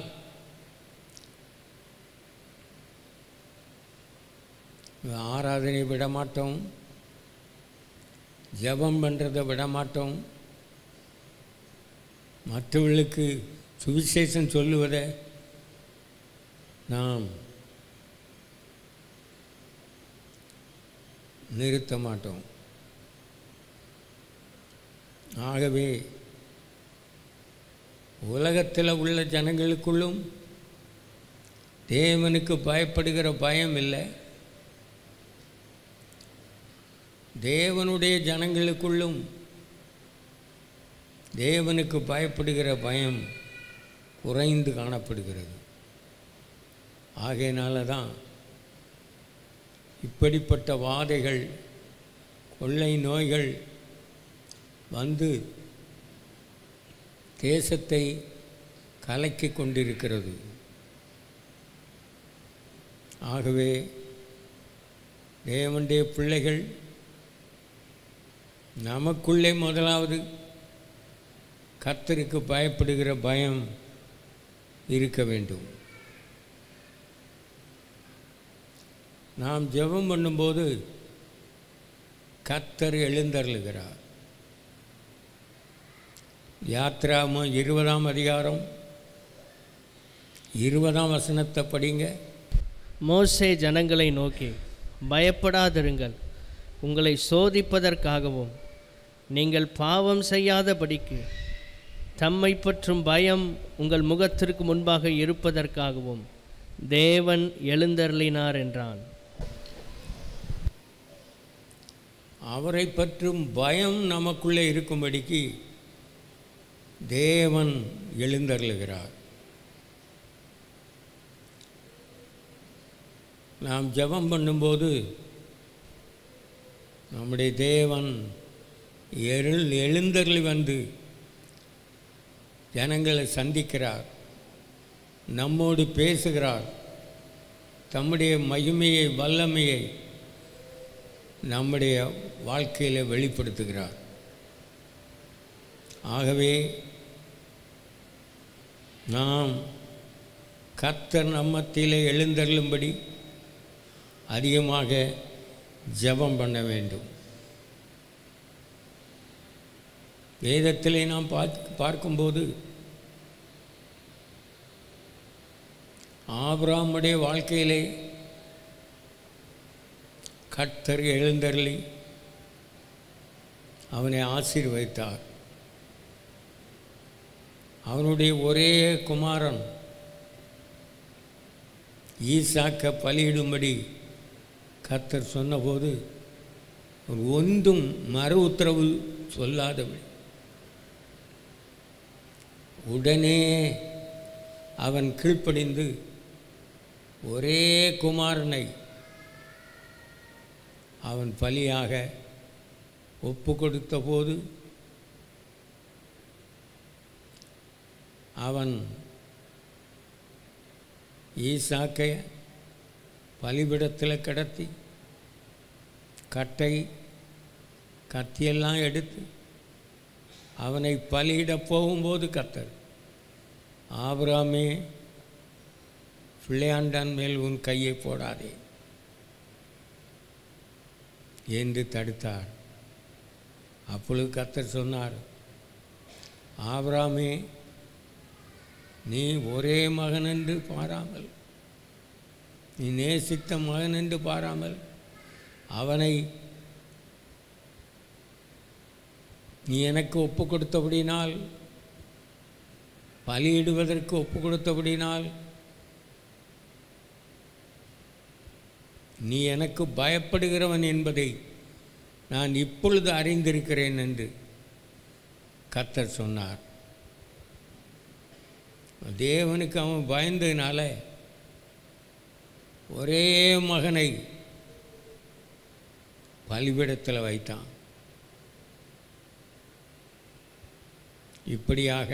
Speaker 4: ஆராதனை விட மாட்டோம் ஜெபம் பண்ணுறதை விட மாட்டோம் மற்றவர்களுக்கு சுவிசேஷம் சொல்லுவதை நாம் நிறுத்த மாட்டோம் ஆகவே உலகத்தில் உள்ள ஜனங்களுக்குள்ளும் தேவனுக்கு பயப்படுகிற பயம் இல்லை தேவனுடைய ஜனங்களுக்குள்ளும் தேவனுக்கு பயப்படுகிற பயம் குறைந்து காணப்படுகிறது ஆகையினால தான் இப்படிப்பட்ட வாதைகள் கொள்ளை நோய்கள் வந்து தேசத்தை கலக்கி கொண்டிருக்கிறது ஆகவே தேவனுடைய பிள்ளைகள் நமக்குள்ளே முதலாவது கர்த்தருக்கு பயப்படுகிற பயம் இருக்க வேண்டும் நாம் ஜெபம் பண்ணும்போது கர்த்தர் எழுந்தருளுகிறார் யாத்ராம இருபதாம் அதிகாரம் இருபதாம் வசனத்தை படிங்க
Speaker 2: மோசே ஜனங்களை நோக்கி பயப்படாதிருங்கள் உங்களை சோதிப்பதற்காகவும் நீங்கள் பாவம் செய்யாதபடிக்கு தம்மை பற்றும் பயம் உங்கள் முகத்திற்கு முன்பாக இருப்பதற்காகவும் தேவன் எழுந்தருளினார் என்றான்
Speaker 4: அவரை பற்றும் பயம் நமக்குள்ளே இருக்கும்படிக்கு தேவன் எழுந்தருளுகிறார் நாம் ஜெபம் பண்ணும்போது நம்முடைய தேவன் எழு எழுந்தருளி வந்து ஜனங்களை சந்திக்கிறார் நம்மோடு பேசுகிறார் தம்முடைய மகிமையை வல்லமையை நம்முடைய வாழ்க்கையில் வெளிப்படுத்துகிறார் ஆகவே நாம் கர்த்தர் நம்மத்திலே எழுந்தருளும்படி அதிகமாக ஜெபம் பண்ண வேண்டும் வேதத்திலே நாம் பார்க்க பார்க்கும்போது ஆபிராமுடைய வாழ்க்கையிலே கர்த்தர் எழுந்தருளி அவனை ஆசீர்வதித்தார் அவனுடைய ஒரே குமாரன் ஈசாக்க பலியிடும்படி கர்த்தர் சொன்னபோது அவர் ஒன்றும் மறு உத்தரவு சொல்லாதபடி உடனே அவன் கீழ்ப்படிந்து ஒரே குமாரனை அவன் பலியாக ஒப்பு கொடுத்த போது அவன் ஈசாக்கை பலிபிடத்தில் கிடத்தி கட்டை கத்தியெல்லாம் எடுத்து அவனை பலியிட போகும்போது கத்தர் ஆபிராமே பிள்ளையாண்டான் மேல் உன் கையை போடாதே என்று தடுத்தார் அப்பொழுது கத்தர் சொன்னார் ஆபிராமே நீ ஒரே மகன் என்று பாராமல் நீ நேசித்த மகன் என்று பாராமல் அவனை நீ எனக்கு ஒப்பு கொடுத்தபடினால் பலியிடுவதற்கு ஒப்பு கொடுத்தபடினால் நீ எனக்கு பயப்படுகிறவன் என்பதை நான் இப்பொழுது அறிந்திருக்கிறேன் என்று கத்தர் சொன்னார் தேவனுக்கு அவன் பயந்ததுனால ஒரே மகனை பலிபிடத்தில் வைத்தான் இப்படியாக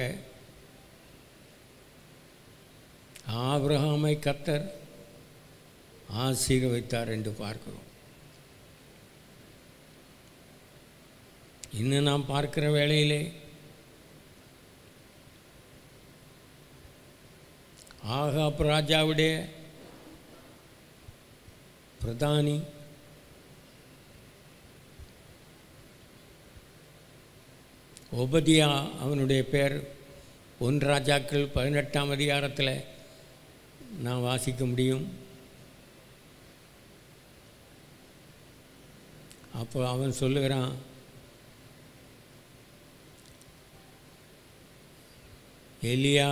Speaker 4: ஆபிரகாமை கத்தர் ஆசீர்வைத்தார் என்று பார்க்கிறோம் இன்னும் நாம் பார்க்கிற வேளையிலே ஆகாப் ராஜாவுடைய பிரதானி ஒபதியா அவனுடைய பேர் ஒன் ராஜாக்கள் பதினெட்டாம் அதிகாரத்தில் நான் வாசிக்க முடியும் அப்போ அவன் சொல்லுகிறான் எலியா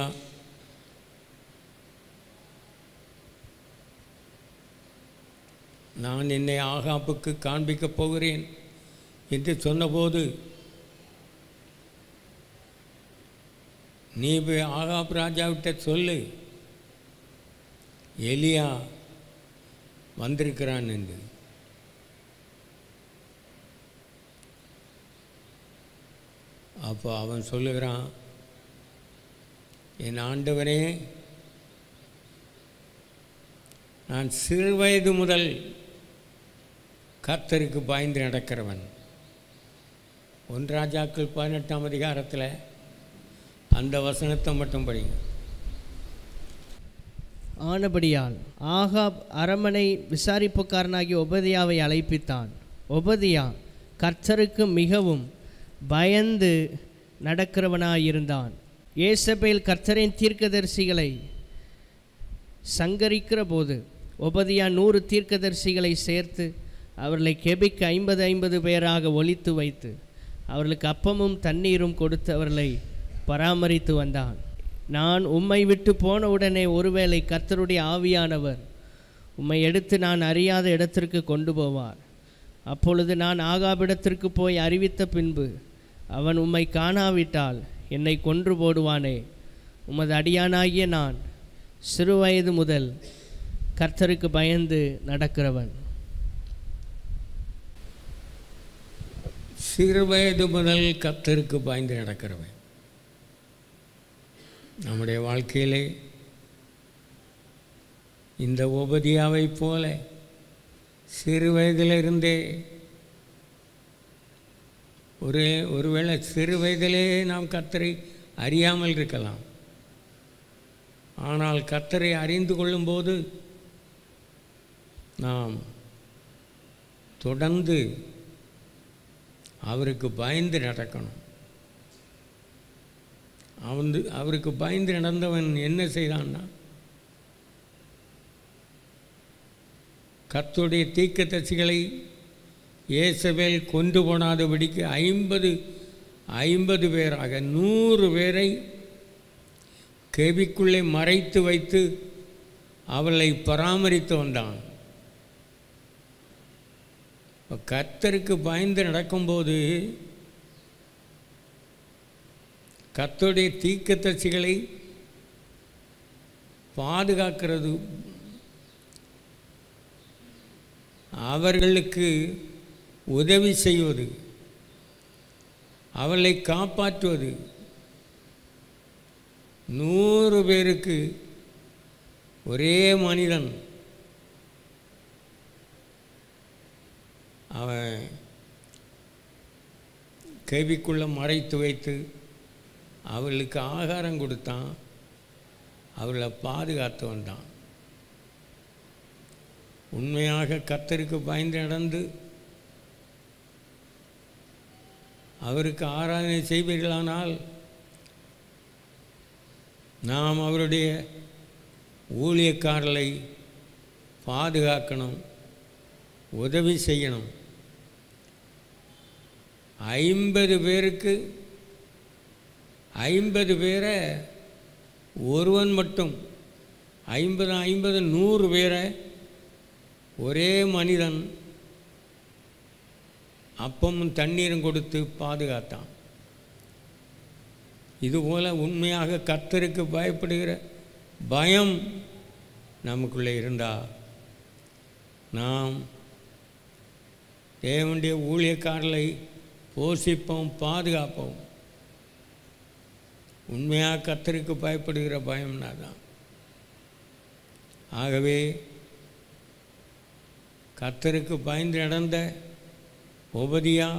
Speaker 4: நான் என்னை ஆகாப்புக்கு காண்பிக்கப் போகிறேன் என்று சொன்னபோது நீ போய் ஆகாப் ராஜாவிட்ட சொல்லு எலியா வந்திருக்கிறான் என்று அப்போ அவன் சொல்லுகிறான் என் ஆண்டவரே நான் சிறு வயது முதல் கர்த்தருக்கு பாய்ந்து நடக்கிறவன் ஒன் ராஜாக்கள் பதினெட்டாம் அதிகாரத்தில் அந்த வசனத்தை மட்டும் படிங்க
Speaker 2: ஆனபடியால் ஆகாப் அரமனை விசாரிப்புக்காரனாகிய ஒபதியாவை அழைப்பித்தான் ஒபதியா கர்த்தருக்கு மிகவும் பயந்து நடக்கிறவனாயிருந்தான் ஏசபேல் கர்த்தரின் தீர்க்கதரிசிகளை சங்கரிக்கிற போது ஒபதியா நூறு தீர்க்கதரிசிகளை சேர்த்து அவர்களை கெபிக்கு ஐம்பது ஐம்பது பேராக ஒழித்து வைத்து அவர்களுக்கு அப்பமும் தண்ணீரும் கொடுத்து அவர்களை பராமரித்து வந்தான் நான் உம்மை விட்டு போன உடனே ஒருவேளை கர்த்தருடைய ஆவியானவர் உம்மை எடுத்து நான் அறியாத இடத்திற்கு கொண்டு போவார் அப்பொழுது நான் ஆகாபிடத்திற்கு போய் அறிவித்த பின்பு அவன் உம்மை காணாவிட்டால் என்னை கொன்று போடுவானே உமது அடியானாகிய நான் சிறுவயது முதல் கர்த்தருக்கு பயந்து நடக்கிறவன்
Speaker 4: சிறு வயது முதல் கர்த்தருக்கு பாய்ந்து நடக்கிறவன் நம்முடைய வாழ்க்கையிலே இந்த உபதியாவைப் போல சிறு வயதிலிருந்தே ஒரு ஒருவேளை சிறு வயதிலே நாம் கர்த்தரை அறியாமல் இருக்கலாம் ஆனால் கர்த்தரை அறிந்து கொள்ளும்போது நாம் தொடர்ந்து அவருக்கு பயந்து நடக்கணும் அவன் அவருக்கு பயந்து நடந்தவன் என்ன செய்தான்னா கர்த்தருடைய தீர்க்கதரிசிகளை இயேசபேல் கொண்டு போனாதபடிக்கு ஐம்பது ஐம்பது பேராக நூறு பேரை கேபிக்குள்ளே மறைத்து வைத்து அவளை பராமரித்து வந்தான் இப்ப கர்த்தருக்கு பயந்து நடக்கும்போது கர்த்தருடைய தீக்கத்தரிசிகளை பாதுகாக்கிறது அவர்களுக்கு உதவி செய்வது அவளை காப்பாற்றுவது நூறு பேருக்கு ஒரே மனிதன் அவன் கேவிக்குள்ளே மறைத்து வைத்து அவளுக்கு ஆகாரம் கொடுத்தான் அவளை பாதுகாத்து வந்தான் உண்மையாக கத்தருக்கு பயந்து நடந்து அவருக்கு ஆராதனை செய்வீர்களானால் நாம் அவருடைய ஊழியக்காரர்களை பாதுகாக்கணும் உதவி செய்யணும் ஐம்பது பேருக்கு ஐம்பது பேரை ஒருவன் மட்டும் ஐம்பது ஐம்பது நூறு பேரை ஒரே மனிதன் அப்பமும் தண்ணீரும் கொடுத்து பாதுகாத்தான் இதுபோல் உண்மையாக கர்த்தருக்கு பயப்படுகிற பயம் நமக்குள்ளே இருந்தால் நாம் தேவனுடைய ஊழியக்காரர்களை போஷிப்போம் பாதுகாப்போம் உண்மையாக கர்த்தருக்கு பயப்படுகிற பயம்னா தான் ஆகவே கர்த்தருக்கு பயந்து நடந்த உபதியா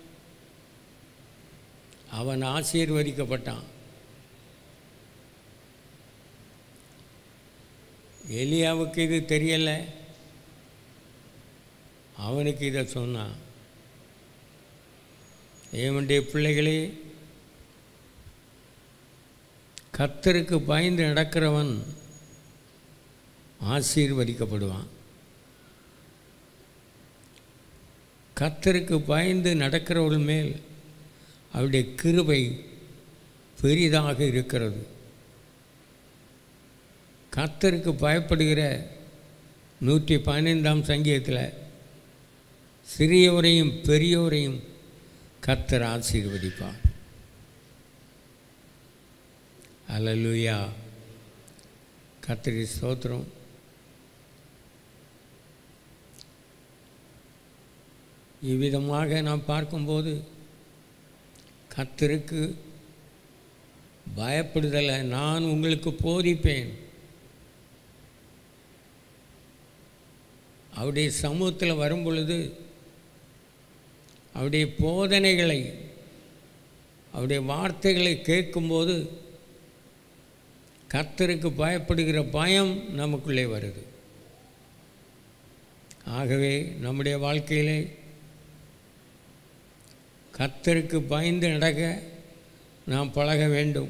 Speaker 4: அவன் ஆசீர்வதிக்கப்பட்டான் எலியாவுக்கு இது தெரியலை அவனுக்கு இதை சொன்னான் ஏவனுடைய பிள்ளைகளே கர்த்தருக்கு பயந்து நடக்கிறவன் ஆசீர்வதிக்கப்படுவான் கர்த்தருக்கு பயந்து நடக்கிறவர்கள் மேல் அவருடைய கிருபை பெரிதாக இருக்கிறது கர்த்தருக்கு பயப்படுகிற நூற்றி பதினைந்தாம் சங்கீதத்தில் சிறியோரையும் பெரியோரையும் கர்த்தர் ஆசீர்வதிப்பார் அல்லேலூயா கர்த்தரி ஸ்தோத்திரம் இவ்விதமாக நாம் பார்க்கும்போது கர்த்தருக்கு பயப்படுதலை நான் உங்களுக்கு போதிப்பேன் அவருடைய சமூகத்தில் வரும் பொழுது அவருடைய போதனைகளை அவருடைய வார்த்தைகளை கேட்கும்போது கர்த்தருக்கு பயப்படுகிற பயம் நமக்குள்ளே வருது ஆகவே நம்முடைய வாழ்க்கையிலே கர்த்தருக்கு பயந்து நடக்க நாம் பழக வேண்டும்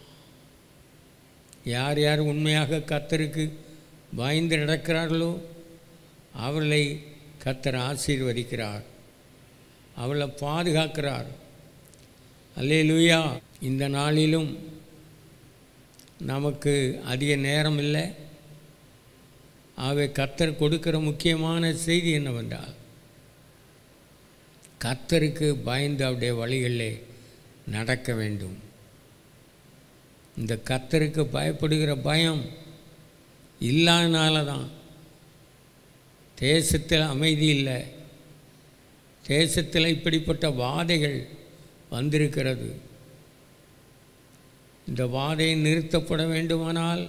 Speaker 4: யார் யார் உண்மையாக கர்த்தருக்கு பயந்து நடக்கிறார்களோ அவர்களை கர்த்தர் ஆசீர்வதிக்கிறார் அவளை பாதுகாக்கிறார் அல்லேலூயா இந்த நாளிலும் நமக்கு அதிக நேரம் இல்லை ஆகவே கர்த்தர் கொடுக்கிற முக்கியமான செய்தி என்னவென்றால் கர்த்தருக்கு பயந்து அவருடைய வழிகளிலே நடக்க வேண்டும் இந்த கர்த்தருக்கு பயப்படுகிற பயம் இல்லாதனால தான் தேசத்தில் அமைதி இல்லை தேசத்தில் இப்படிப்பட்ட வாதைகள் வந்திருக்கிறது இந்த வாதை நிறுத்தப்பட வேண்டுமானால்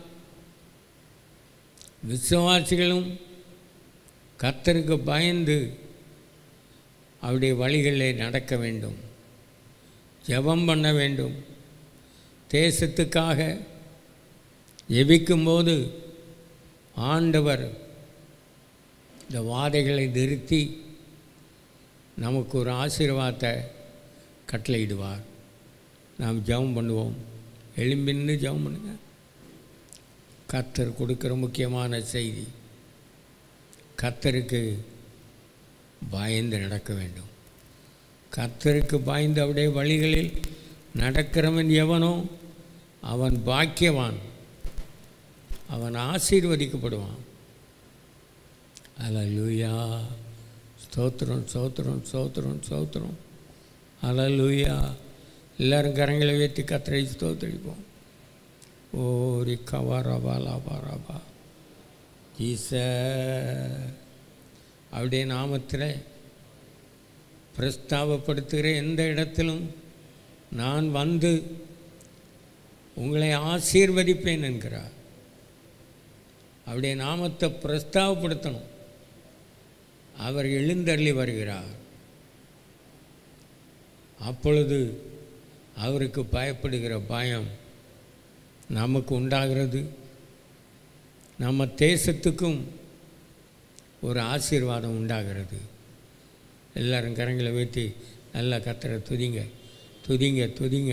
Speaker 4: விசுவாசிகளும் கர்த்தருக்கு பயந்து அவருடைய வழிகளிலே நடக்க வேண்டும் ஜெபம் பண்ண வேண்டும் தேசத்துக்காக ஜெபிக்கும்போது ஆண்டவர் இந்த வாதைகளை நிறுத்தி நமக்கு ஒரு ஆசீர்வாதத்தை கட்டளையிடுவார் நாம் ஜெபம் பண்ணுவோம் எழும்பின்னு ஜெபம் பண்ணுங்க கர்த்தர் கொடுக்குற முக்கியமான செய்தி கர்த்தருக்கு பயந்து நடக்க வேண்டும் கர்த்தருக்கு பயந்து அவருடைய வழிகளில் நடக்கிறவன் எவனோ அவன் பாக்கியவான் அவன் ஆசீர்வதிக்கப்படுவான் அல்லேலூயா ஸ்தோத்திரம் ஸ்தோத்திரம் ஸ்தோத்திரம் ஸ்தோத்திரம் அலலுயா எல்லாரும் கரங்களை உயர்த்தி கத்திரை ஸ்தோத்திரிப்போம் ஓ ரிக்கவா ரபா லாபா ரபா ஈச அவருடைய நாமத்தில் பிரஸ்தாபப்படுத்துகிற எந்த இடத்திலும் நான் வந்து உங்களை ஆசீர்வதிப்பேன் என்கிறார் அவருடைய நாமத்தை பிரஸ்தாபப்படுத்தணும் அவர் எழுந்தள்ளி வருகிறார் அப்பொழுது அவருக்கு பயப்படுகிற பயம் நமக்கு உண்டாகிறது நம்ம தேசத்துக்கும் ஒரு ஆசீர்வாதம் உண்டாகிறது எல்லாரும் கரங்களை வைத்து நல்லா கத்துற துதிங்க துதிங்க துதிங்க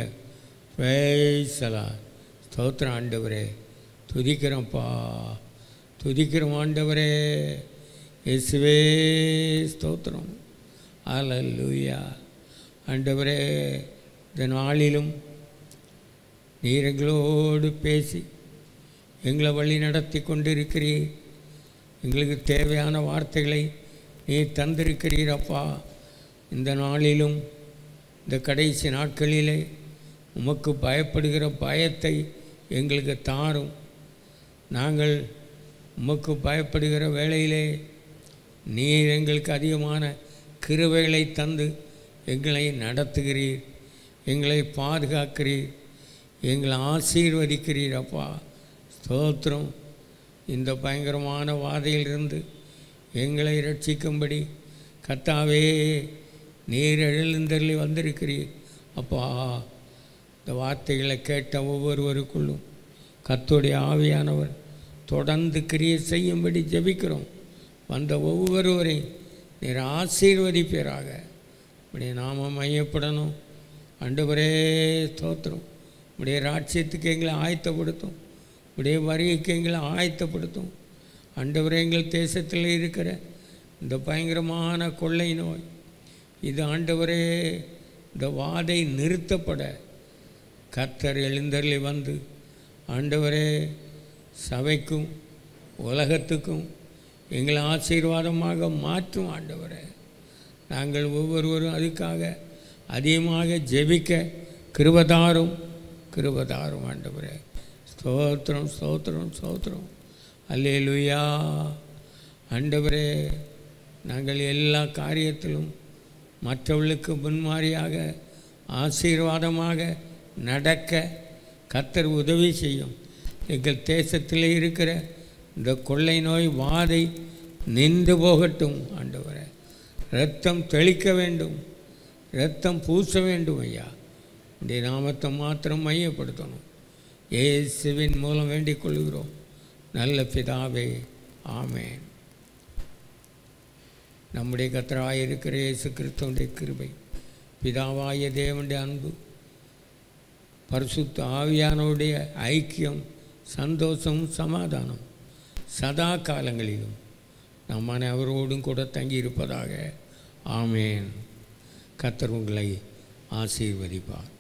Speaker 4: பேசலா ஸ்தோத்திரம் ஆண்டவரே துதிக்கிறோம்ப்பா துதிக்கிறோம் ஆண்டவரே இயேசுவே ஸ்தோத்திரம் அல்லேலூயா ஆண்டவரே இந்த நாளிலும் நீர் எங்களோடு பேசி எங்களை வழி நடத்தி கொண்டிருக்கிறீர் எங்களுக்கு தேவையான வார்த்தைகளை நீ தந்திருக்கிறீர் அப்பா இந்த நாளிலும் இந்த கடைசி நாட்களிலே உமக்கு பயப்படுகிற பயத்தை எங்களுக்கு தாரும் நாங்கள் உமக்கு பயப்படுகிற வேளையிலே நீர் எங்களுக்கு அதிகமான கிருவைகளை தந்து எங்களை நடத்துகிறீர் எங்களை பாதுகாக்கிறீர் எங்களை ஆசீர்வதிக்கிறீர் அப்பா ஸ்தோத்திரம் இந்த பயங்கரமான வாதையிலிருந்து எங்களை ரட்சிக்கும்படி கத்தாவே நீர் எழுந்தருளி வந்திருக்கிறீர் அப்பா இந்த வார்த்தைகளை கேட்ட ஒவ்வொருவருக்குள்ளும் கர்த்தருடைய ஆவியானவர் தொடர்ந்து கிரியை செய்யும்படி ஜெபிக்கிறோம் வந்த ஒவ்வொருவரையும் நீர் ஆசீர்வதிப்பீராக இப்படி நாம மையப்படணும் ஆண்டவரே ஸ்தோத்திரம் உடைய ராட்சியத்துக்கு எங்களை ஆயத்தப்படுத்தும் உடைய வருகைக்கு எங்களை ஆயத்தப்படுத்தும் ஆண்டவரே எங்கள் தேசத்தில் இருக்கிற இந்த பயங்கரமான கொள்ளை நோய் இது ஆண்டவரே இந்த வாதை நிறுத்தப்பட கர்த்தர் எழுந்தருளி வந்து ஆண்டவரே சபைக்கும் உலகத்துக்கும் எங்களை ஆசீர்வாதமாக மாற்றும் ஆண்டவரே நாங்கள் ஒவ்வொருவரும் அதுக்காக அதிகமாக ஜெபிக்க கிருபதாரும் கிருபதாரும் ஆண்டவரே ஸ்தோத்திரம் ஸ்தோத்திரம் ஸ்தோத்திரம் அல்லேலுயா ஆண்டவரே நாங்கள் எல்லா காரியத்திலும் மற்றவர்களுக்கு முன்மாறியாக ஆசீர்வாதமாக நடக்க கத்தர் உதவி செய்யும் எங்கள் தேசத்தில் இருக்கிற இந்த கொள்ளை நோய் வாதை நின்று போகட்டும் ஆண்டவரே இரத்தம் தெளிக்க வேண்டும் இரத்தம் பூச வேண்டும் ஐயா உடைய நாமத்தை மாத்திரம் மையப்படுத்தணும் இயேசுவின் மூலம் வேண்டிக் கொள்கிறோம் நல்ல பிதாவே ஆமென் நம்முடைய கத்தராய் இருக்கிற இயேசு கிறிஸ்துவனுடைய கிருபை பிதாவாய தேவனுடைய அன்பு பரிசுத்த ஆவியானவருடைய ஐக்கியம் சந்தோஷம் சமாதானம் சதா காலங்களிலும் நம் அனைவரோடும் கூட தங்கியிருப்பதாக ஆமேன் கத்தர் உங்களை ஆசீர்வதிப்பார்